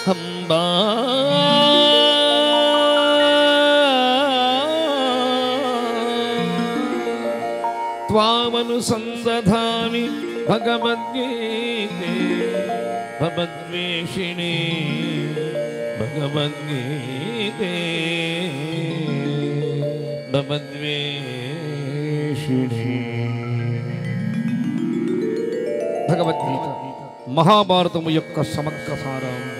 అంబా త్వామనుసందధామి భగవద్గీతే భగవద్వేషిణి భగవద్గీతే భగవద్వేషిణి భగవద్గీత మహాభారతము యొక్క సమగ్ర సారాంశం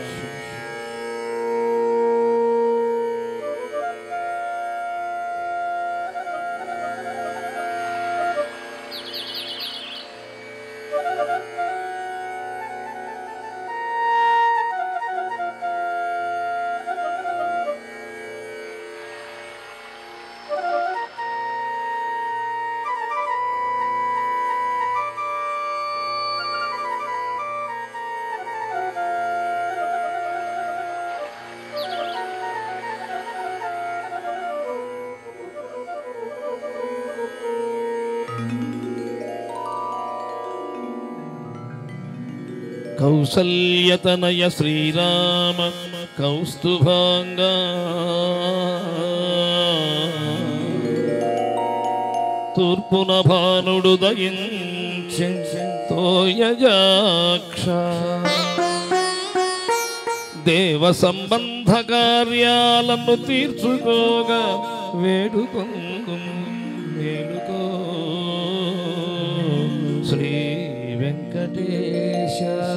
కౌసల్యతనయ శ్రీరామ కౌస్తుభాంగా తూర్పున భానుడు దయించి తోయజాక్ష దేవ సంబంధ కార్యాలను తీర్చుకోగా వేడుకొందు వేడుకో శ్రీ వెంకటేశ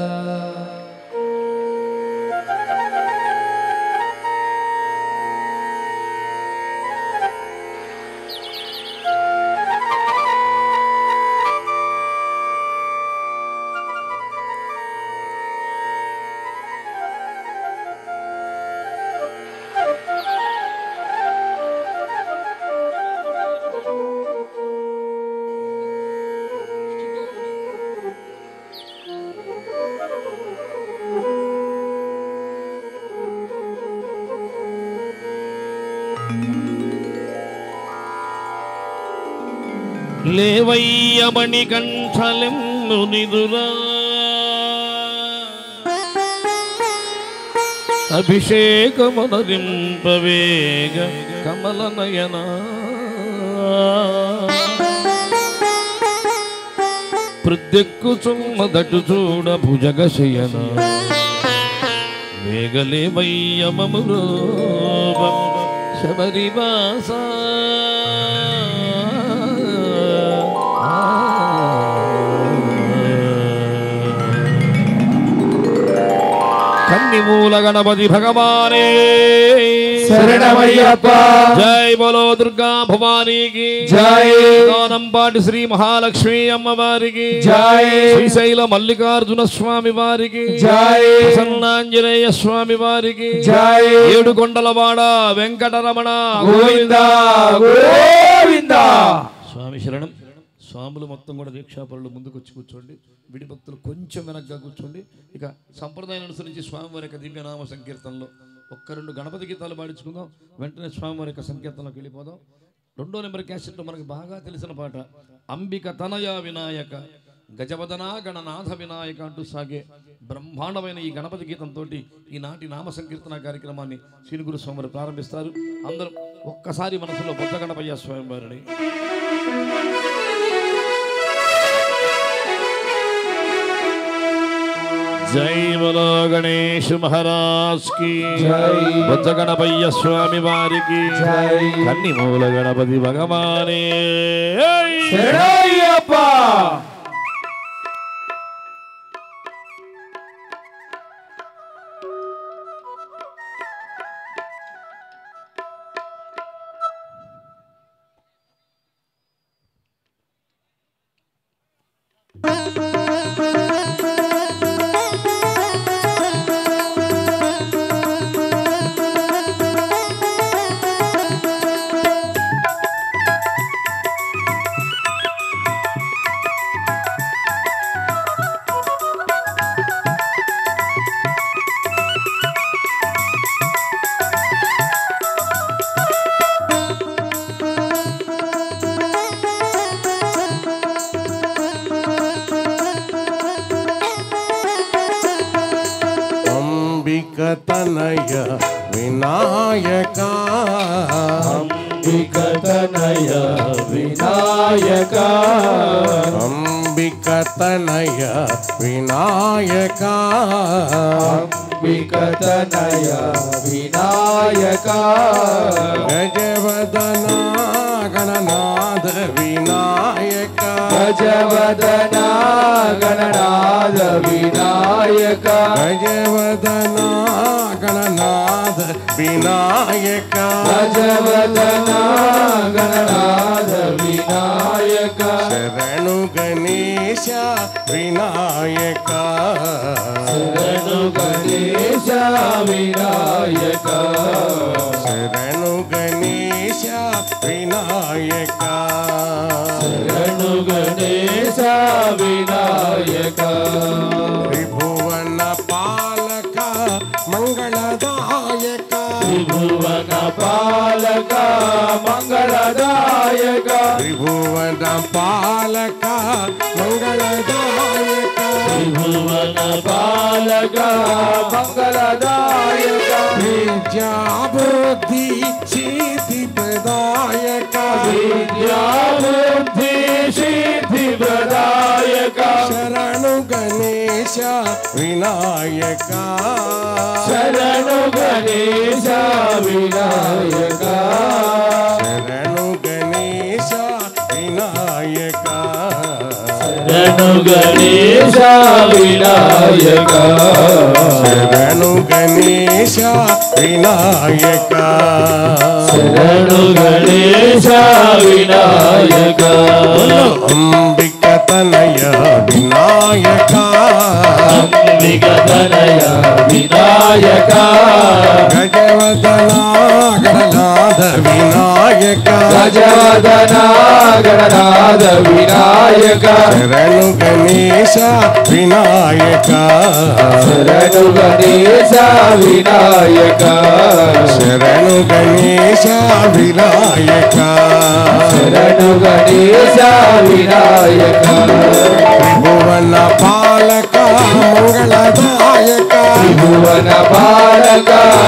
లేవయ్యమణి కంఠలెమ్ము నిదురా అభిషేకమునరింపవేగ కమల నయన ప్రత్యక్కుచుమ్మదటు చూడ భుజగ శయన వేగలేవయ్యమములో శబరివాస కన్నిమూల గణపతి భగవానే శరణమయ్యప్ప జై బలో దుర్గా భవానీకి జై దానంపాటి శ్రీ మహాలక్ష్మి అమ్మవారికి జై శ్రీశైల మల్లికార్జున స్వామి వారికి జై ప్రసన్నాంజనేయ స్వామి వారికి జై ఏడు కొండలవాడ వెంకటరమణ గోవింద గోవింద స్వామి శరణం స్వాములు మొత్తం కూడా దీక్షాపరులు ముందుకు వచ్చి కూర్చోండి విడి భక్తులు కొంచెం వెనక్గా కూర్చోండి ఇక సంప్రదాయం అనుసరించి స్వామివారి యొక్క దివ్యనామ సంకీర్తనలో ఒక్క రెండు గణపతి గీతాలు పాడించుకుందాం వెంటనే స్వామివారి యొక్క సంకీర్తనలోకి వెళ్ళిపోదాం రెండో నెంబర్ క్యాసెట్లో మనకు బాగా తెలిసిన పాట అంబిక తనయ వినాయక గజవదనా గణనాథ వినాయక అంటూ సాగే బ్రహ్మాండమైన ఈ గణపతి గీతంతో ఈనాటి నామ సంకీర్తన కార్యక్రమాన్ని శ్రీగురు స్వామి ప్రారంభిస్తారు అందరూ ఒక్కసారి మనసులో బొద్ద గణపయ్య స్వామి వారిని జై బలో గణేష్ మహారాజ్ కి జై. బొజ్జ గణపయ్య స్వామి వారికి జై. కన్ని మూల గణపతి భగవానే శరణయ్యప్ప శ్రీ అంబిక తనయ వినాయక అంబిక తనయ వినాయక అంబిక తనయ వినాయక అంబిక తనయ వినాయక గజవదన గణనాథ వినాయక గజవదన గణనాథ వినాయక గజవదన గణనాథ వినాయక గజవదన గణనాథ వినాయక శరణు గణేశ వినాయక శరణు గణేశ వినాయక శరణు గణేశ వినాయక శరణు గణేశ వినాయక త్రిభువన పాలక మంగళదాయక త్రిభువన పాలక మంగళదాయక త్రిభువన పాలక మంగళదాయక త్రిభువన పాలక మంగళదాయక విద్యాబుద్ధి సిద్ధి ప్రదాయక విద్యాబుద్ధి సిద్ధి ప్రదాయక శరణు గణేశ వినాయక శరణు గణేశ వినాయక శరణు గణేశ వినాయక శరణు గణేశ వినాయక శరణు గణేశ వినాయక శరణు గణేశ వినాయక అంబిక తనయ వినాయక అంబిక తనయ వినాయక గజవదన గణనాథ వినాయక గజవదన గణనాథ వినాయక శరణు గణేశ వినాయక శరణు గణేశ వినాయక శరణు గణేశ వినాయక శరణు గణేశ వినాయక త్రిభువన పాలక మంగళదాయక త్రిభువన పాలక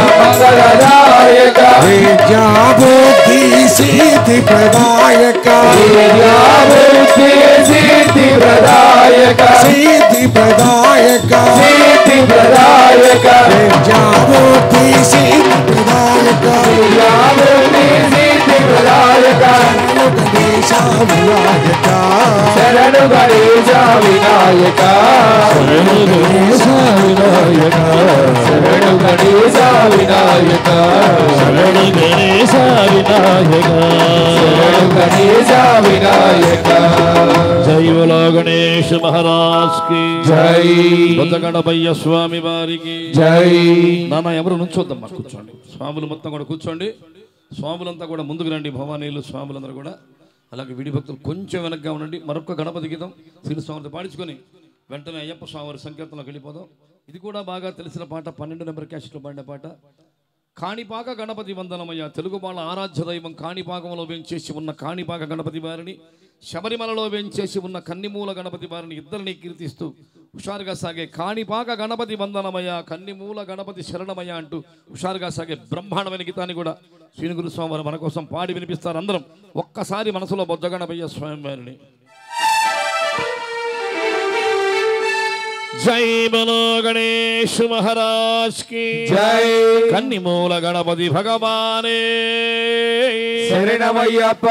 మంగళదాయక విద్యాబుద్ధి సిద్ధి ప్రదాయక విద్యాబుద్ధి సిద్ధి ప్రదాయక సిద్ధి ప్రదాయక సిద్ధి ప్రదాయక విద్యాబుద్ధి సిద్ధి ప్రదాయక విద్యాబుద్ధి సిద్ధి ప్రదాయక గణేశ వినాయక శరణు గణేశ వినాయక శరణు గణేశ వినాయక శరణు గణేశ వినాయక శరణు గణేశ వినాయక శరణు గణేశ వినాయక జై బోలో గణేష్ మహారాజ్ కి జై గణపయ్య స్వామి వారికి జై నాన్న ఎవరు నుంచోద్దమ్మా కూర్చోండి స్వాములు మొత్తం కూడా కూర్చోండి స్వాములంతా కూడా ముందుకు రండి భవానీలు స్వాములందరూ కూడా అలాగే విడి భక్తులు కొంచెం వెనక్గా ఉండండి మరొక గణపతి గీతం శ్రీ స్వామితో పాడించుకొని వెంటనే అయ్యప్ప స్వామి వారి సంకీర్తనలోకి వెళ్ళిపోదాం ఇది కూడా బాగా తెలిసిన పాట పన్నెండు నెంబర్ క్యాస్ట్లో పాడిన పాట కాణిపాక గణపతి వందనమయ్య తెలుగు వాళ్ళ ఆరాధ్య దైవం కాణిపాకంలో వేంచేసి ఉన్న కాణిపాక గణపతి వారిని శబరిమలలో వేంచేసి ఉన్న కన్నిమూల గణపతి వారిని ఇద్దరిని కీర్తిస్తూ హుషారుగా సాగే కాణిపాక గణపతి వందనమయ్య కన్నిమూల గణపతి శరణమయ్య అంటూ హుషారుగా సాగే బ్రహ్మాండమైన గీతాన్ని కూడా శ్రీనిగురు స్వామి వారు మన కోసం పాడి వినిపిస్తారు అందరం ఒక్కసారి మనసులో బొజ్జ గణపయ్య స్వామి వారిని జై బలో గణేష్ మహారాజ్ కి జై కన్నిమూల గణపతి భగవానే శరణమయ్యప్ప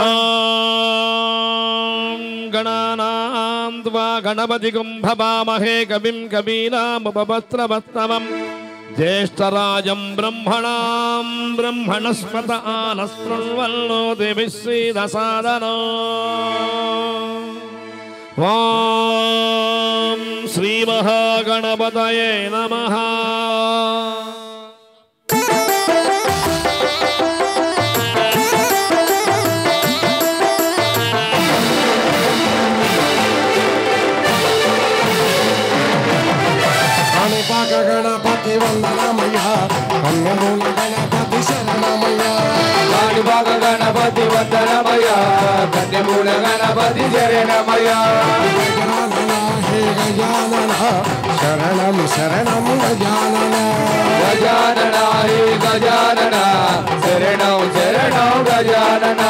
గణానాంత్వా గణపతి కుంభవామహే కవిం కవీనాముపవస్త్రవత్తమం జ్యేష్ఠరాజం బ్రహ్మణాం బ్రహ్మణస్పత ఆనస్పృణ్వల్లో దేవిశ్రీదసాదనో ఓం శ్రీమహాగణపతయే నమః కాణిపాక గణపతి వందనమయ్య కన్యమూల గణపతి శరణమయ్య కాణిపాక గణపతి వందనమయ కన్యమూల గణపతి శరణమయ గజానన హే గజానన శరణం శరణం గజానన గజానన హే గజానన శరణం శరణం గజానన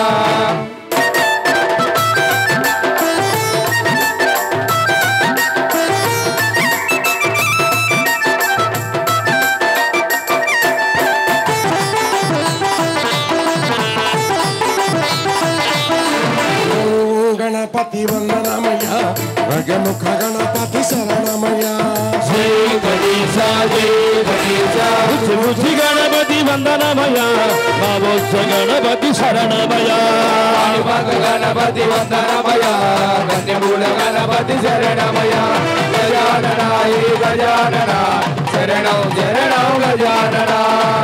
ఓం గణపతి వందనమయ గజముఖ గణపతి శరణమయ శ్రీ గణేశ జై గణేశ బుద్ధి గణపతి వందనమయ బాబోత్స గణపతి శరణమయ మగ గణపతి వందనమయ కన్యమూల గణపతి శరణమయ గజానన హే గజానన శరణం శరణం గజానన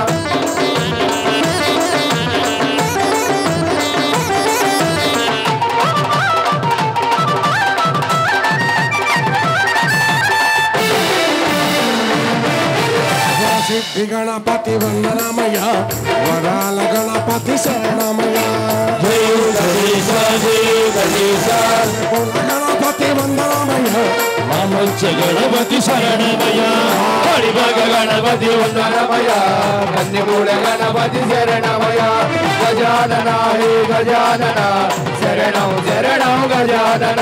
సిద్ధి గణపతి వందనమయ వరాల గణపతి శరణమయ జై గణేశ జై గణేశ కుల గణపతి వందనమయ బాబోత్స గణపతి శరణమయ హరిభగ గణపతి వందనమయ కన్యమూల గణపతి శరణమయ గజానన హే గజానన శరణం శరణం గజానన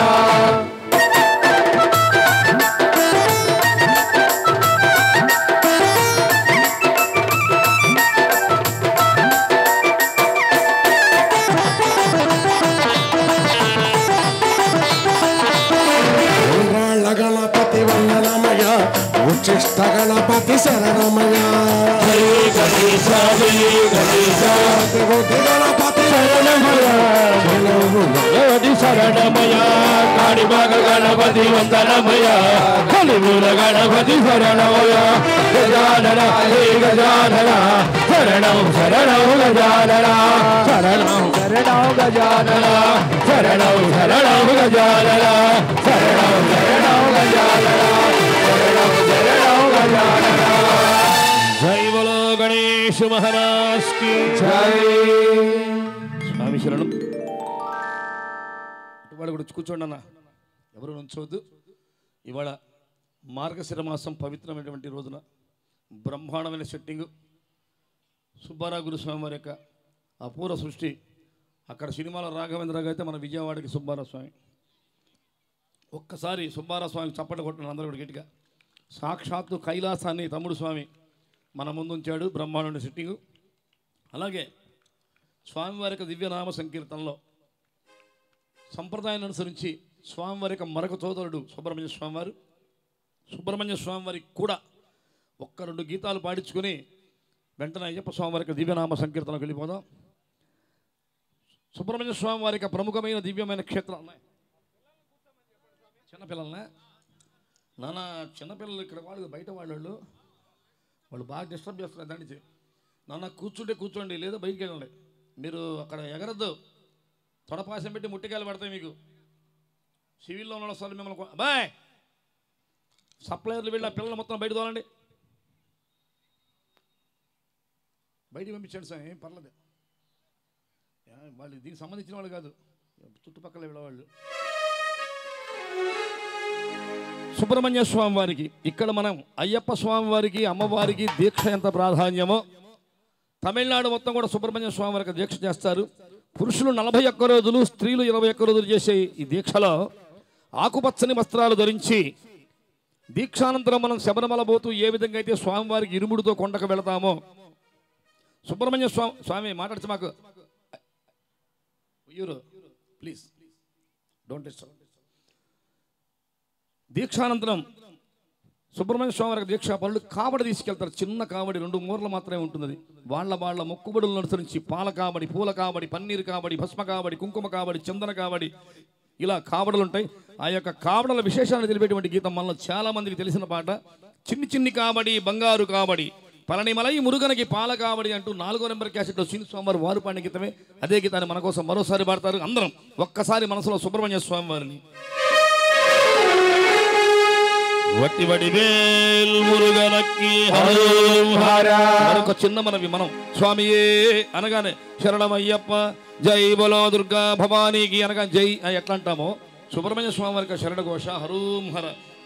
ఉండ్రాళ్ళ గణపతి వందనమయ ఉచ్చిష్ట గణపతి శరణమయ జై గణేశ జై గణేశ బుద్ధి గణపతి శరణమయ గణపతి శరణమయ కాడిబాగ గణపతి వందనమయ కలిమూల గణపతి శరణమయ గజానన హే గజానన శరణం శరణం గజానన శరణం శరణం గజానన శరణం శరణం గజానన శరణం శరణం గజానన శరణం శరణం గజానన జై బలో గణేష్ మహారాజ్ కి జై స్వామి శరణం ఇవాళ కూడా వచ్చి కూర్చోండి అన్న ఎవరు నుంచోవద్దు ఇవాళ మార్గశిర మాసం పవిత్రమైనటువంటి రోజున బ్రహ్మాండమైన సెట్టింగు సుబ్బారావు గురుస్వామి వారి యొక్క అపూర్వ సృష్టి అక్కడ సినిమాలో రాఘవేంద్ర గారు అయితే మన విజయవాడకి సుబ్బారావు స్వామి ఒక్కసారి సుబ్బారావు స్వామికి చప్పట్లు కొట్టిన అందరూ కూడా గట్టిగా సాక్షాత్తు కైలాసాన్ని తమ్ముడు స్వామి మన ముందు ఉంచాడు బ్రహ్మాండమైన సెట్టింగు అలాగే స్వామివారి యొక్క దివ్యనామ సంకీర్తనలో సంప్రదాయాన్ని అనుసరించి స్వామివారి యొక్క మరొక సోదరుడు సుబ్రహ్మణ్య స్వామివారు సుబ్రహ్మణ్య స్వామివారికి కూడా ఒక్క రెండు గీతాలు పాడించుకొని వెంటనే అయ్యప్ప స్వామివారి యొక్క దివ్యనామ సంకీర్తనకు వెళ్ళిపోదాం సుబ్రహ్మణ్య స్వామి వారి యొక్క ప్రముఖమైన దివ్యమైన క్షేత్రాలు ఉన్నాయి చిన్నపిల్లలనే నాన్న చిన్నపిల్లలు ఇక్కడ వాళ్ళు బయట వాళ్ళు వాళ్ళు బాగా డిస్టర్బ్ చేస్తున్నారు దాని నుంచి నాన్న కూర్చుంటే కూర్చోండి లేదా బయటికి వెళ్ళండి మీరు అక్కడ ఎగరద్దు తొడపాసం పెట్టి ముట్టికాయలు పడతాయి మీకు సివిల్లో ఉన్న వాళ్ళు అసలు మిమ్మల్ని కొ- బాయ్ సప్లయర్లు వెళ్ళి ఆ పిల్లలు మొత్తం బయట తోలండి బయటికి పంపించండి సార్ ఏం పర్లేదు యా, వాళ్ళు దీనికి సంబంధించిన వాళ్ళు కాదు చుట్టుపక్కల వెళ్ళేవాళ్ళు సుబ్రహ్మణ్య స్వామి వారికి ఇక్కడ మనం అయ్యప్ప స్వామి వారికి అమ్మవారికి దీక్ష ఎంత ప్రాధాన్యమో తమిళనాడు మొత్తం కూడా సుబ్రహ్మణ్య స్వామి వారికి దీక్ష చేస్తారు పురుషులు నలభై ఒక్క రోజులు స్త్రీలు ఇరవై ఒక్క రోజులు చేసే ఈ దీక్షలో ఆకుపచ్చని వస్త్రాలు ధరించి దీక్షానంతరం మనం శబరిమల పోతూ ఏ విధంగా అయితే స్వామివారికి ఇరుముడితో కొండకు వెళతామో సుబ్రహ్మణ్య స్వామి స్వామి మాట్లాడితే మాకు యూరో ప్లీజ్ డోంట్ డిస్టర్బ్ దీక్షానంతరం సుబ్రహ్మణ్య స్వామి వారికి దీక్షా పనులు కావడి తీసుకెళ్తారు చిన్న కావడి రెండు మూరలు మాత్రమే ఉంటుంది అది. వాళ్ళ వాళ్ళ మొక్కుబడులను అనుసరించి పాల కావడి పూల కావడి పన్నీరు కావడి భస్మ కావడి కుంకుమ కావడి చందన కావడి ఇలా కావడలు ఉంటాయి ఆ యొక్క కావడల విశేషాలను తెలిపేటువంటి గీతం మనలో చాలా మందికి తెలిసిన పాట చిన్ని చిన్ని కావడి బంగారు కావడి పళనిమలై మురుగనకి పాల కావడి అంటూ నాలుగో నెంబర్ క్యాసెట్లో శ్రీ స్వామివారు వారు పాడిన గీతమే అదే గీతాన్ని మన కోసం మరోసారి పాడతారు అందరం ఒక్కసారి మనసులో సుబ్రహ్మణ్య స్వామి వారిని వట్టి వడివేల్ మురుగనక్కి హరం హర. మరొక చిన్న మనవి మనం స్వామియే అనగానే శరణమయ్యప్ప జై బలో దుర్గా భవానీకి అనగా జై అని ఎట్లా అంటామో సుబ్రహ్మణ్య స్వామి వారికి శరణ ఘోష హరూం హర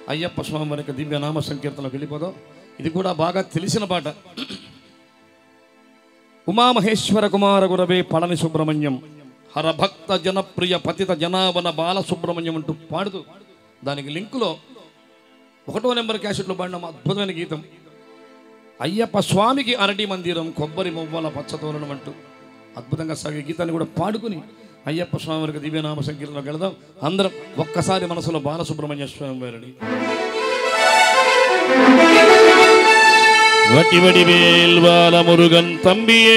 అయ్యప్ప స్వామి వారి యొక్క దివ్య నామ సంకీర్తనలోకి వెళ్ళిపోదాం ఇది కూడా బాగా తెలిసిన పాట ఉమామహేశ్వర కుమార గురవే పళని సుబ్రహ్మణ్యం హరభక్త జనప్రియ పతిత జనావన బాల సుబ్రహ్మణ్యం అంటూ పాడుతూ దానికి లింకులో ఒకటో నెంబర్ క్యాసెట్లో పాడిన మా అద్భుతమైన గీతం అయ్యప్ప స్వామికి అరటి మందిరం కొబ్బరి మువ్వల పచ్చతోరణం అంటూ అద్భుతంగా సాగే గీతాన్ని కూడా పాడుకుని అయ్యప్ప స్వామి వారికి దివ్యనామ సంకీర్తనలోకి వెళదాం అందరం ఒక్కసారి మనసులో బాలసుబ్రహ్మణ్య స్వామి వారిని వటివడి వేల్వాల మురుగన్ తంబియే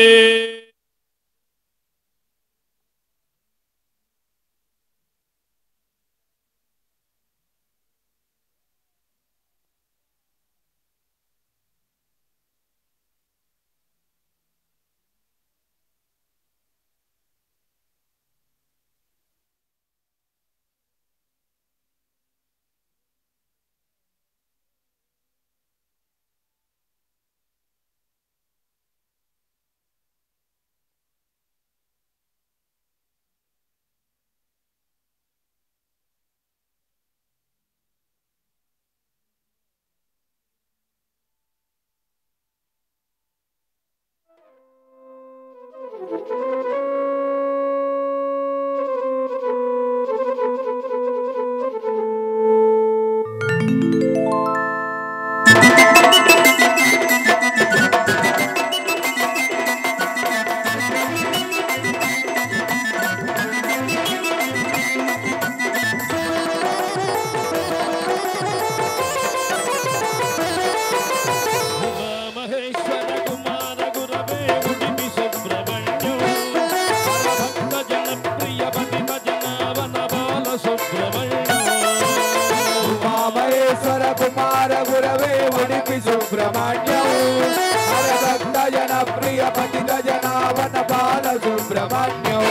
మహేశ్వర కుమార గురవే ఉడిపి సుబ్రహ్మణ్యం భక్త జనప్రియ పతిత జనావన బాల సుబ్రహ్మణ్యం ఉమామహేశ్వర కుమార గురవే ఉడిపి సుబ్రహ్మణ్యం హరభక్త జన ప్రియ పతిత జనావన బాల సుబ్రహ్మణ్యం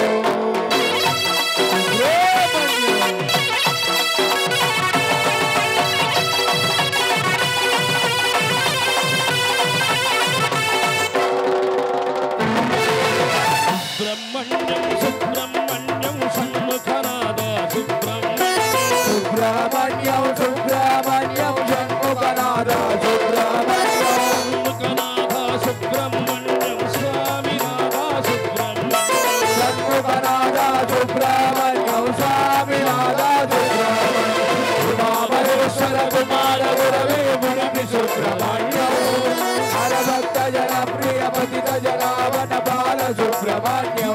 బ్రహ్మణ్యం సుబ్రహ్మణ్యం షణ్ముఖనాద సుబ్రహ్మణ్యం సుబ్రహ్మణ్యం సుబ్రహ్మణ్యం షణ్ముఖనాథ సుబ్రహ్మణ్యం షణ్ముఖనాథ సుబ్రహ్మణ్యం స్వామినాథ సుబ్రహ్మణ్యం షణ్ముఖనాథ సుబ్రహ్మణ్యం స్వామినాథ సుబ్రహ్మణ్యం ఉమామహేశ్వర కుమార గురవే మునిపి సుబ్రహ్మణ్యం హరభక్త జన ప్రియ పతిత జనావన బాల సుబ్రహ్మణ్యం